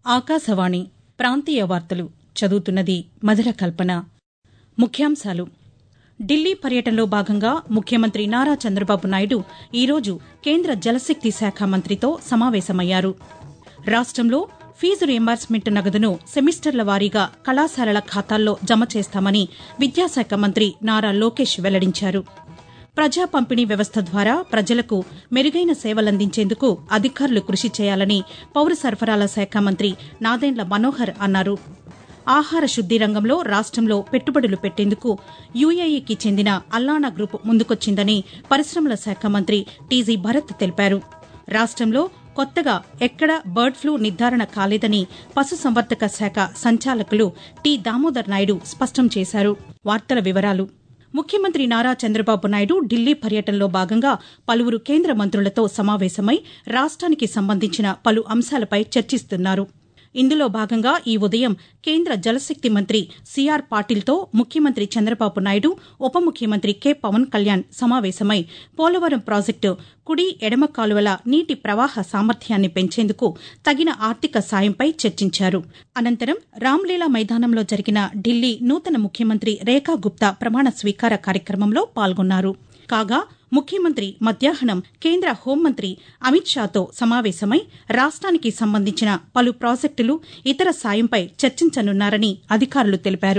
ఆకాశవాణి ప్రాంతీయ వార్తలు చదువుతున్నది మధుర కల్పన ముఖ్యాంశాలు ఢిల్లీ పర్యటనలో భాగంగా ముఖ్యమంత్రి నారా చంద్రబాబు నాయుడు ఈరోజు కేంద్ర జలశక్తి శాఖ మంత్రితో సమావేశమయ్యారు రాష్టంలో ఫీజు రీయింబర్స్మెంట్ నగదును సెమిస్టర్ల వారీగా కళాశాలల ఖాతాల్లో జమ చేస్తామని విద్యాశాఖ మంత్రి నారా లోకేష్ వెల్లడించారు ప్రజా పంపిణీ వ్యవస్థ ద్వారా ప్రజలకు మెరుగైన సేవలందించేందుకు అధికారులు కృషి చేయాలని పౌర సరఫరాల శాఖ మంత్రి నాదెండ్ల మనోహర్ అన్నారు ఆహార శుద్ది రంగంలో రాష్టంలో పెట్టుబడులు పెట్టేందుకు యూఏఈకి చెందిన అల్లానా గ్రూప్ ముందుకొచ్చిందని పరిశ్రమల శాఖ మంత్రి టీజీ భరత్ తెలిపారు రాష్టంలో కొత్తగా ఎక్కడా బర్డ్ ఫ్లూ నిర్ధారణ కాలేదని పశుసంవర్ధక శాఖ సంచాలకులు టి దామోదర్ నాయుడు స్పష్టం చేశారు వార్తల వివరాలు ముఖ్యమంత్రి నారా చంద్రబాబు నాయుడు ఢిల్లీ పర్యటనలో భాగంగా పలువురు కేంద్ర మంత్రులతో సమావేశమై రాష్ట్రానికి సంబంధించిన పలు అంశాలపై చర్చిస్తున్నారు ఇందులో భాగంగా ఈ ఉదయం కేంద్ర జలశక్తి మంత్రి సిఆర్ పాటిల్తో ముఖ్యమంత్రి చంద్రబాబు నాయుడు ఉప ముఖ్యమంత్రి కె పవన్ కళ్యాణ్ సమావేశమై పోలవరం ప్రాజెక్టు కుడి ఎడమ కాలువల నీటి ప్రవాహ సామర్థ్యాన్ని పెంచేందుకు తగిన ఆర్థిక సాయంపై చర్చించారు అనంతరం రామ్లీలా మైదానంలో జరిగిన ఢిల్లీ నూతన ముఖ్యమంత్రి రేఖా గుప్తా ప్రమాణ స్వీకార కార్యక్రమంలో పాల్గొన్నారు కాగా ముఖ్యమంత్రి మధ్యాహ్నం కేంద్ర హోంమంత్రి అమిత్ షాతో సమావేశమై రాష్ట్రానికి సంబంధించిన పలు ప్రాజెక్టులు ఇతర సాయంపై చర్చించనున్నారని అధికారులు తెలిపారు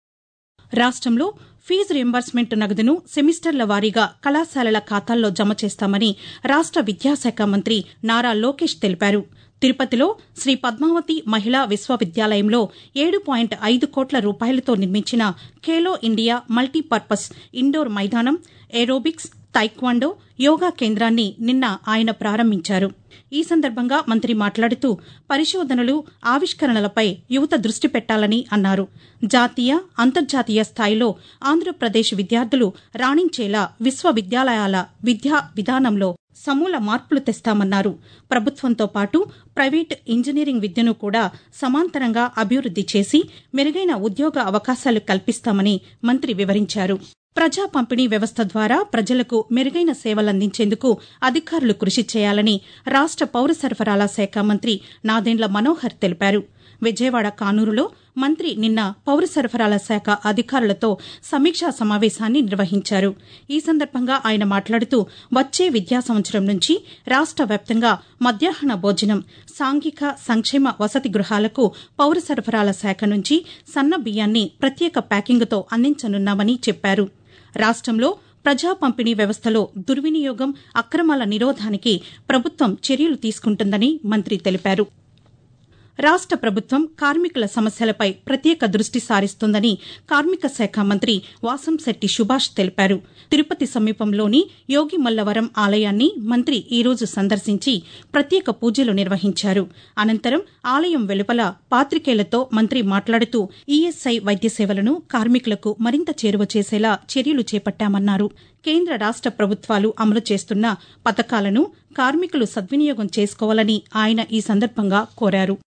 రాష్టంలో ఫీజు రీయింబర్స్మెంట్ నగదును సెమిస్టర్ల వారీగా కళాశాలల ఖాతాల్లో జమ చేస్తామని రాష్ట విద్యాశాఖ మంత్రి నారా లోకేష్ తెలిపారు తిరుపతిలో శ్రీ పద్మావతి మహిళా విశ్వవిద్యాలయంలో ఏడు పాయింట్ ఐదు కోట్ల రూపాయలతో నిర్మించిన ఖేలో ఇండియా మల్టీపర్పస్ ఇండోర్ మైదానం ఏరోబిక్స్ తైక్వాండో యోగా కేంద్రాన్ని నిన్న ఆయన ప్రారంభించారు ఈ సందర్భంగా మంత్రి మాట్లాడుతూ పరిశోధనలు ఆవిష్కరణలపై యువత దృష్టి పెట్టాలని అన్నారు జాతీయ అంతర్జాతీయ స్థాయిలో ఆంధ్రప్రదేశ్ విద్యార్థులు రాణించేలా విశ్వవిద్యాలయాల విద్యా విధానంలో సమూల మార్పులు తెస్తామన్నారు ప్రభుత్వంతో పాటు ప్రైవేట్ ఇంజనీరింగ్ విద్యను కూడా సమాంతరంగా అభివృద్ది చేసి మెరుగైన ఉద్యోగ అవకాశాలు కల్పిస్తామని మంత్రి వివరించారు ప్రజా పంపిణీ వ్యవస్థ ద్వారా ప్రజలకు మెరుగైన సేవలందించేందుకు అధికారులు కృషి చేయాలని రాష్ట పౌర సరఫరాల శాఖ మంత్రి నాదెండ్ల మనోహర్ తెలిపారు విజయవాడ కానూరులో మంత్రి నిన్న పౌర సరఫరాల శాఖ అధికారులతో సమీక్షా సమావేశాన్ని నిర్వహించారు ఈ సందర్భంగా ఆయన మాట్లాడుతూ వచ్చే విద్యా సంవత్సరం నుంచి రాష్ట వ్యాప్తంగా మధ్యాహ్న భోజనం సాంఘిక సంక్షేమ వసతి గృహాలకు పౌర సరఫరాల శాఖ నుంచి సన్న బియ్యాన్ని ప్రత్యేక ప్యాకింగ్తో అందించనున్నామని చెప్పారు రాష్టంలో ప్రజా పంపిణీ వ్యవస్థలో దుర్వినియోగం అక్రమాల నిరోధానికి ప్రభుత్వం చర్యలు తీసుకుంటుందని మంత్రి తెలిపారు రాష్ట ప్రభుత్వం కార్మికుల సమస్యలపై ప్రత్యేక దృష్టి సారిస్తోందని కార్మిక శాఖ మంత్రి వాసంశెట్టి సుభాష్ తెలిపారు తిరుపతి సమీపంలోని యోగిమల్లవరం ఆలయాన్ని మంత్రి ఈరోజు సందర్శించి ప్రత్యేక పూజలు నిర్వహించారు అనంతరం ఆలయం వెలుపల పాతికేయులతో మంత్రి మాట్లాడుతూ ఈఎస్ఐ వైద్య సేవలను కార్మికులకు మరింత చేరువ చేసేలా చర్యలు చేపట్టామన్నారు కేంద్ర రాష్ట ప్రభుత్వాలు అమలు చేస్తున్న పథకాలను కార్మికులు సద్వినియోగం చేసుకోవాలని ఆయన ఈ సందర్భంగా కోరారు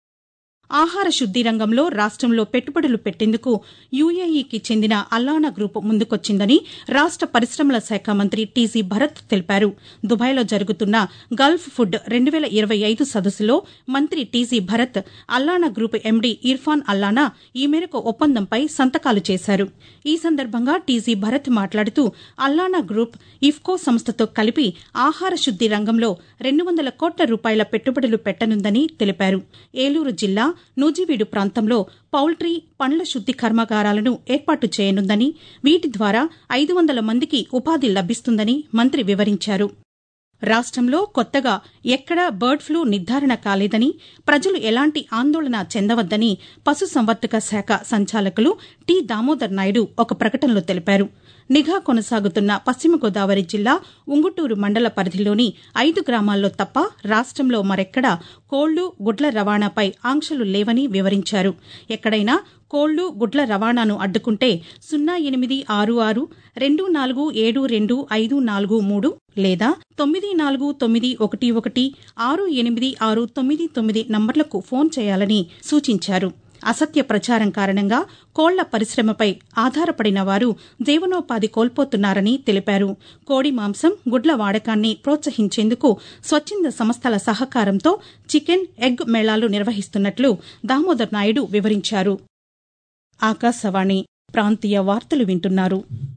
ఆహార శుద్ది రంగంలో రాష్టంలో పెట్టుబడులు పెట్టేందుకు యూఏఈకి చెందిన అల్లానా గ్రూప్ ముందుకొచ్చిందని రాష్ట పరిశ్రమల శాఖ మంత్రి టీజీ భరత్ తెలిపారు దుబాయ్లో జరుగుతున్న గల్ఫ్ ఫుడ్ రెండు వేల ఇరవై ఐదు సదస్సులో మంత్రి T G Bharath Allana group MD Irfan Allana ఈ మేరకు ఒప్పందంపై సంతకాలు చేశారు ఈ సందర్భంగా టీజీ భరత్ మాట్లాడుతూ అల్లానా గ్రూప్ ఇఫ్కో సంస్థతో కలిపి ఆహార శుద్ది రంగంలో రెండు వందల కోట్ల రూపాయల పెట్టుబడులు పెట్టనుందని తెలిపారు ఏలూరు జిల్లా నూజివీడు ప్రాంతంలో పౌల్ట్రీ పండ్ల శుద్ది కర్మాగారాలను ఏర్పాటు చేయనుందని వీటి ద్వారా ఐదు వందల మందికి ఉపాధి లభిస్తుందని మంత్రి వివరించారు రాష్టంలో కొత్తగా ఎక్కడా బర్డ్ ఫ్లూ నిర్ధారణ కాలేదని ప్రజలు ఎలాంటి ఆందోళన చెందవద్దని పశుసంవర్ధక శాఖ సంచాలకులు టి దామోదర్ నాయుడు ఒక ప్రకటనలో తెలిపారు నిఘా కొనసాగుతున్న పశ్చిమ గోదావరి జిల్లా ఉంగుటూరు మండల పరిధిలోని ఐదు గ్రామాల్లో తప్ప రాష్టంలో మరెక్కడా కోళ్లు గుడ్ల రవాణాపై ఆంక్షలు లేవని వివరించారు ఎక్కడైనా కోళ్లు గుడ్ల రవాణాను అడ్డుకుంటే సున్నా ఎనిమిది ఆరు ఆరు రెండు నాలుగు ఏడు రెండు ఐదు నాలుగు మూడు లేదా తొమ్మిది నాలుగు తొమ్మిది ఒకటి ఒకటి ఆరు ఎనిమిది ఆరు తొమ్మిది తొమ్మిది నంబర్లకు ఫోన్ చేయాలని సూచించారు అసత్య ప్రచారం కారణంగా కోళ్ల పరిశ్రమపై ఆధారపడిన వారు జీవనోపాధి కోల్పోతున్నారని తెలిపారు కోడి మాంసం గుడ్ల వాడకాన్ని ప్రోత్సహించేందుకు స్వచ్ఛంద సంస్థల సహకారంతో చికెన్ ఎగ్ మేళాలు నిర్వహిస్తున్నట్లు దామోదర్ నాయుడు వివరించారు ఆకాశవాణి ప్రాంతీయ వార్తలు వింటున్నారు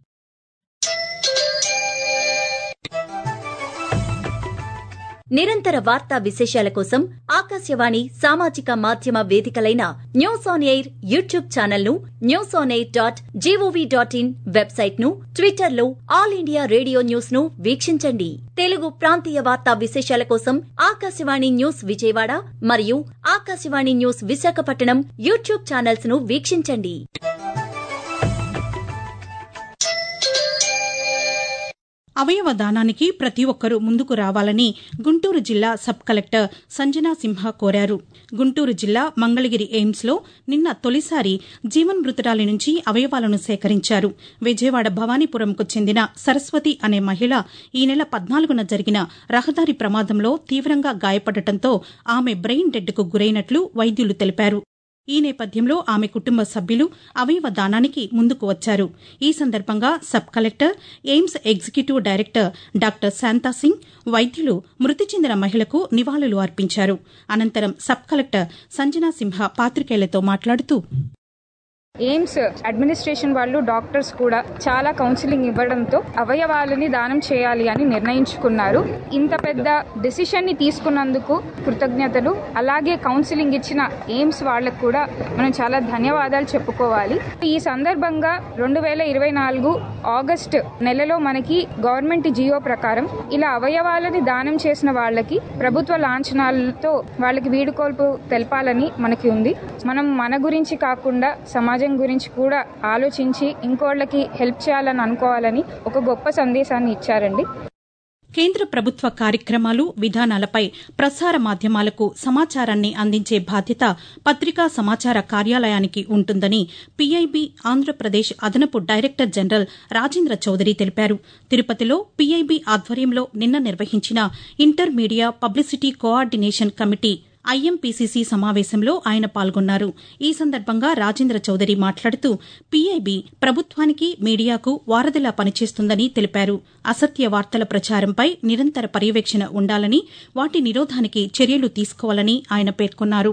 నిరంతర వార్తా విశేషాల కోసం ఆకాశవాణి సామాజిక మాధ్యమ వేదికలైన news on air YouTube channel ను news on air dot gov dot in website ను ట్విట్టర్ లో ఆల్ ఇండియా రేడియో న్యూస్ ను వీక్షించండి తెలుగు ప్రాంతీయ వార్తా విశేషాల కోసం ఆకాశవాణి న్యూస్ విజయవాడ మరియు Akashvani news Visakhapatnam YouTube channels ను వీక్షించండి అవయవ దానానికి ప్రతి ఒక్కరూ ముందుకు రావాలని గుంటూరు జిల్లా సబ్ కలెక్టర్ సంజనా సింహ కోరారు గుంటూరు జిల్లా మంగళగిరి ఎయిమ్స్లో నిన్న తొలిసారి జీవన్ మృతురాలి నుంచి అవయవాలను సేకరించారు విజయవాడ భవానీపురంకు చెందిన సరస్వతి అనే మహిళ ఈ నెల పద్నాలుగున జరిగిన రహదారి ప్రమాదంలో తీవ్రంగా గాయపడటంతో ఆమె బ్రెయిన్ డెడ్కు గురైనట్లు వైద్యులు తెలిపారు ఈ నేపథ్యంలో ఆమె కుటుంబ సభ్యులు అవయవ దానానికి ముందుకు వచ్చారు ఈ సందర్భంగా sub collector AIIMS executive director doctor Shanta Singh వైద్యులు మృతి చెందిన మహిళకు నివాళులు అర్పించారు అనంతరం సబ్ కలెక్టర్ సంజనా సింహ పాతికేయులతో మాట్లాడుతూ ఎయిమ్స్ అడ్మినిస్ట్రేషన్ వాళ్ళు డాక్టర్స్ కూడా చాలా కౌన్సిలింగ్ ఇవ్వడంతో అవయవాలని దానం చేయాలి అని నిర్ణయించుకున్నారు ఇంత పెద్ద డెసిషన్ ని తీసుకున్నందుకు కృతజ్ఞతలు అలాగే కౌన్సిలింగ్ ఇచ్చిన ఎయిమ్స్ వాళ్ళకు కూడా మనం చాలా ధన్యవాదాలు చెప్పుకోవాలి ఈ సందర్భంగా రెండు వేల ఇరవై నాలుగు ఆగస్ట్ నెలలో మనకి గవర్నమెంట్ జియో ప్రకారం ఇలా అవయవాలని దానం చేసిన వాళ్ళకి ప్రభుత్వ లాంఛనాలతో వాళ్ళకి వీడుకోల్పు తెలపాలని మనకి ఉంది మనం మన గురించి కాకుండా సమాజం గురించి కూడా ఆలోచించి ఇంకోళ్ళకి హెల్ప్ చేయాలని అనుకోవాలని ఒక గొప్ప సందేశాన్ని ఇచ్చారండి కేంద్ర ప్రభుత్వ కార్యక్రమాలు విధానాలపై ప్రసార మాధ్యమాలకు సమాచారాన్ని అందించే బాధ్యత పత్రికా సమాచార కార్యాలయానికి ఉంటుందని పీఐబీ ఆంధ్రప్రదేశ్ అదనపు డైరెక్టర్ జనరల్ రాజేంద్ర చౌదరి తెలిపారు తిరుపతిలో పీఐబీ ఆధ్వర్యంలో నిన్న నిర్వహించిన inter media publicity coordination committee IMPCC సమావేశంలో ఆయన పాల్గొన్నారు ఈ సందర్భంగా రాజేంద్ర చౌదరి మాట్లాడుతూ పీఐబీ ప్రభుత్వానికి మీడియాకు వారధిలా పనిచేస్తుందని తెలిపారు అసత్య వార్తల ప్రచారంపై నిరంతర పర్యవేక్షణ ఉండాలని వాటి నిరోధానికి చర్యలు తీసుకోవాలని ఆయన పేర్కొన్నారు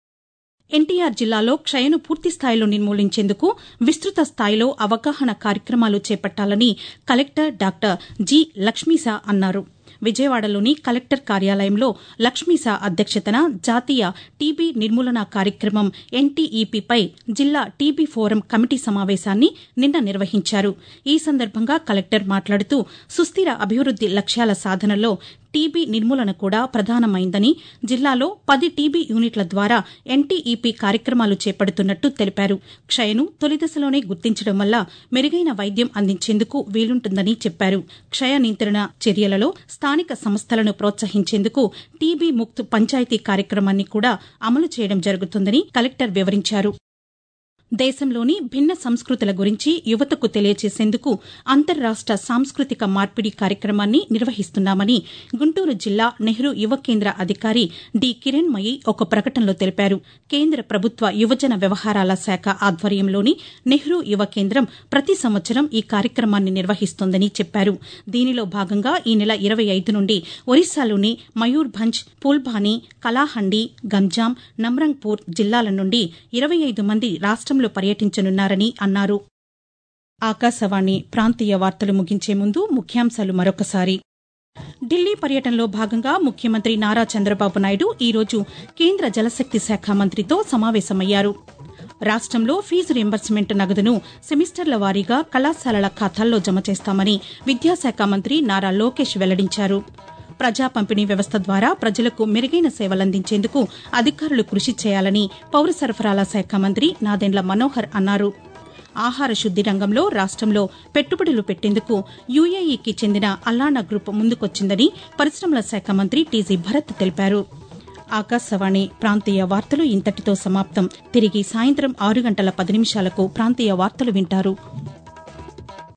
ఎన్టీఆర్ జిల్లాలో క్షయను పూర్తి స్థాయిలో నిర్మూలించేందుకు విస్తృత స్థాయిలో అవగాహన కార్యక్రమాలు చేపట్టాలని కలెక్టర్ డాక్టర్ జి లక్ష్మీసా అన్నారు విజయవాడలోని కలెక్టర్ కార్యాలయంలో లక్ష్మీసా అధ్యక్షతన జాతీయ టీబీ నిర్మూలన కార్యక్రమం ఎన్టీఈపీపై జిల్లా టీబీ ఫోరం కమిటీ సమావేశాన్ని నిన్న నిర్వహించారు ఈ సందర్భంగా కలెక్టర్ మాట్లాడుతూ సుస్థిర అభివృద్ది లక్ష్యాల సాధనలో టీబీ నిర్మూలన కూడా ప్రధానమైందని జిల్లాలో పది టీబీ యూనిట్ల ద్వారా ఎన్టీఈపీ కార్యక్రమాలు చేపడుతున్నట్టు తెలిపారు క్షయను తొలిదశలోనే గుర్తించడం వల్ల మెరుగైన వైద్యం అందించేందుకు వీలుంటుందని చెప్పారు క్షయ నియంత్రణ చర్యలలో స్థానిక సంస్థలను ప్రోత్సహించేందుకు టీబీ ముక్త్ పంచాయతీ కార్యక్రమాన్ని కూడా అమలు చేయడం జరుగుతుందని కలెక్టర్ వివరించారు దేశంలోని భిన్న సంస్కృతుల గురించి యువతకు తెలియజేసేందుకు అంతర్రాష్ట సాంస్కృతిక మార్పిడి కార్యక్రమాన్ని నిర్వహిస్తున్నామని గుంటూరు జిల్లా నెహ్రూ యువ కేంద్ర అధికారి డి కిరణ్మయి ఒక ప్రకటనలో తెలిపారు కేంద్ర ప్రభుత్వ యువజన వ్యవహారాల శాఖ ఆధ్వర్యంలోని నెహ్రూ యువ కేంద్రం ప్రతి సంవత్సరం ఈ కార్యక్రమాన్ని నిర్వహిస్తోందని చెప్పారు దీనిలో భాగంగా ఈ నెల ఇరవై ఐదు నుండి ఒరిస్సాలోని మయూర్భంజ్ పూల్బాని కలాహండి గంజాం నమ్రంగ్పూర్ జిల్లాల నుండి ఇరవై ఐదు మంది రాష్టంలో పర్యటించనున్నారని అన్నారు ఆకాశవాణి ప్రాంతీయ వార్తలు ముగించే ముందు ముఖ్యాంశాలు మరొకసారి ఢిల్లీ పర్యటనలో భాగంగా ముఖ్యమంత్రి నారా చంద్రబాబు నాయుడు ఈరోజు కేంద్ర జలశక్తి శాఖ మంత్రితో సమావేశమయ్యారు రాష్టంలో ఫీజు రింబర్స్మెంట్ నగదును సెమిస్టర్ల వారీగా కళాశాలల ఖాతాల్లో జమ చేస్తామని విద్యాశాఖ మంత్రి నారా లోకేష్ వెల్లడించారు ప్రజా పంపిణీ వ్యవస్థ ద్వారా ప్రజలకు మెరుగైన సేవలందించేందుకు అధికారులు కృషి చేయాలని పౌర సరఫరాల శాఖ మంత్రి నాదెండ్ల మనోహర్ అన్నారు ఆహార శుద్ది రంగంలో రాష్టంలో పెట్టుబడులు పెట్టేందుకు యూఏఈకి చెందిన అల్లానా గ్రూప్ ముందుకొచ్చిందని పరిశ్రమల శాఖ మంత్రి టీజీ భరత్ తెలిపారు ఆకాశవాణి ప్రాంతీయ వార్తలు ఇంతటితో సమాప్తం తిరిగి సాయంత్రం ఆరు గంటల పది నిమిషాలకు ప్రాంతీయ వార్తలు వింటారు